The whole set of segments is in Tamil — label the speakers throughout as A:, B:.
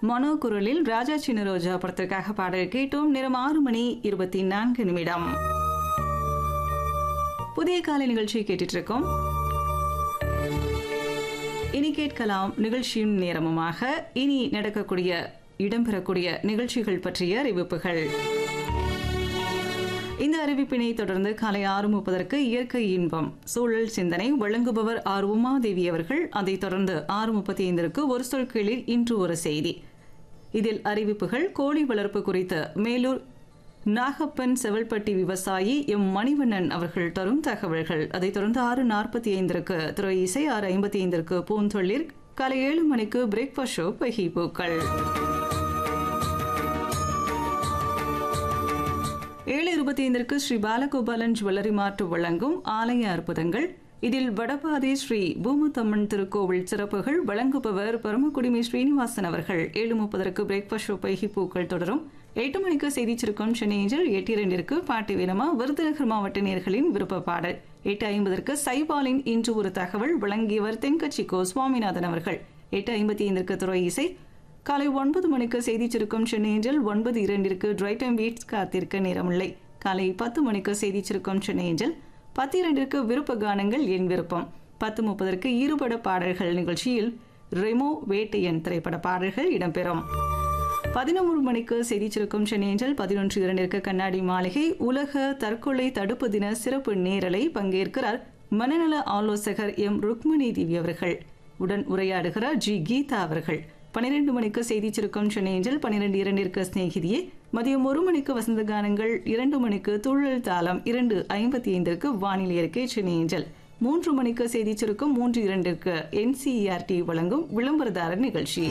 A: மனோ குரலில் ராஜா சின்ன ரோஜா படத்திற்காக பாடல் கேட்டோம் நேரம் ஆறு மணி இருபத்தி நான்கு நிமிடம் புதிய காலை நிகழ்ச்சியை கேட்டுட்டு இருக்கோம் இனி கேட்கலாம் நிகழ்ச்சியும் நேரமுமாக இனி நடக்கக்கூடிய இடம்பெறக்கூடிய நிகழ்ச்சிகள் பற்றிய அறிவிப்புகள் இந்த அறிவிப்பினை தொடர்ந்து காலை ஆறு முப்பதற்கு இயற்கை இன்பம் சூழல் சிந்தனை வழங்குபவர் ஆர் உமாதேவி அவர்கள் அதைத் தொடர்ந்து ஆறு முப்பத்தி ஐந்திற்கு ஒரு சொல் கீழில் இன்று ஒரு செய்தி இதில் அறிவிப்புகள் கோழி வளர்ப்பு குறித்து மேலூர் நாகப்பன் செவல்பட்டி விவசாயி எம் மணிவண்ணன் அவர்கள் தரும் தகவல்கள் அதைத் தொடர்ந்து ஆறு நாற்பத்தி ஐந்திற்கு திரு இசை ஆறு ஐம்பத்தி ஐந்திற்கு பூந்தொழில் காலை ஏழு மணிக்கு பிரேக்ஃபாஸ்ட் ஷோ பகி பூக்கள் ஏழு இருபத்தி ஐந்திற்கு ஸ்ரீ பாலகோபாலன் ஜுவல்லரி மார்ட் வழங்கும் ஆலய அற்புதங்கள் இதில் வடபாதி ஸ்ரீ பூமுத்தம்மன் திருக்கோவில் சிறப்புகள் வழங்குபவர் பரமக்குடிமி ஸ்ரீனிவாசன் அவர்கள் ஏழு முப்பதற்கு பிரேக்ஃபாஸ்ட் ஷோ பைகி பூக்கள் தொடரும் எட்டு மணிக்கு செய்தி சுருக்கம் சென்னையில் எட்டு இரண்டிற்கு பாட்டு வீரமா விருதுநகர் மாவட்ட நேர்களின் விருப்ப பாடல் எட்டு ஐம்பதற்கு சைபாலின் இன்று ஒரு தகவல் வழங்கியவர் தென்கட்சி கோ சுவாமிநாதன் அவர்கள் எட்டு ஐம்பத்தி ஐந்திற்கு துறை இசை காலை ஒன்பது மணிக்கு செய்தி சுருக்கம் சென்னையில் ஒன்பது இரண்டிற்கு ட்ரை டைம் பீட்ஸ் காத்திருக்க நேரமில்லை காலை பத்து மணிக்கு செய்தி சுருக்கம் சென்னையில் பத்து இரண்டிற்கு விருப்ப கானங்கள் என் விருப்பம் பத்து முப்பதற்கு ஈறுபட பாடல்கள் நிகழ்ச்சியில் ரெமோ வேட்டையன் திரைப்பட பாடல்கள் இடம்பெறும் பதினொரு மணிக்கு செய்தி சுருக்கம் சென்னையில் பதினொன்று இரண்டிற்கு கண்ணாடி மாளிகை உலக தற்கொலை தடுப்பு தின சிறப்பு நேரலை பங்கேற்கிறார் மனநல ஆலோசகர் எம் ருக்மணி தேவி அவர்கள் உடன் உரையாடுகிறார் ஜி கீதா அவர்கள் பன்னிரண்டு மணிக்கு செய்தி சுருக்கம் சென்னையில் பன்னிரெண்டு இரண்டிற்கு சிநேகிதியே மதியம் ஒரு மணிக்கு வசந்த கானங்கள் இரண்டு மணிக்கு துள்ளல் தாளம் இரண்டு ஐம்பத்தி ஐந்திற்கு வானிலை அறிக்கை சென்னையில் மூன்று மணிக்கு செய்தி சுருக்கம் மூன்று இரண்டிற்கு என்சிஇஆர்டி வழங்கும் விளம்பரதாரர் நிகழ்ச்சி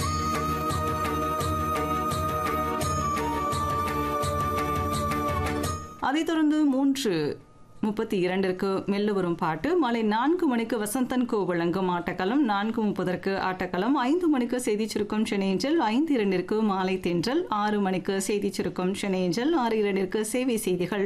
A: அதைத் தொடர்ந்து மூன்று முப்பத்தி இரண்டிற்கு மெல்ல வரும் பாட்டு மாலை நான்கு மணிக்கு வசந்தன் கோ வழங்கும் ஆட்டக்களம் நான்கு முப்பதற்கு ஆட்டக்களம் ஐந்து மணிக்கு செய்தி சுருக்கம் சென்னையஞ்சல் ஐந்து இரண்டிற்கு மாலை தென்றல் ஆறு மணிக்கு செய்தி சுருக்கம் சென்னையஞ்சல் ஆறு இரண்டிற்கு சேவை செய்திகள்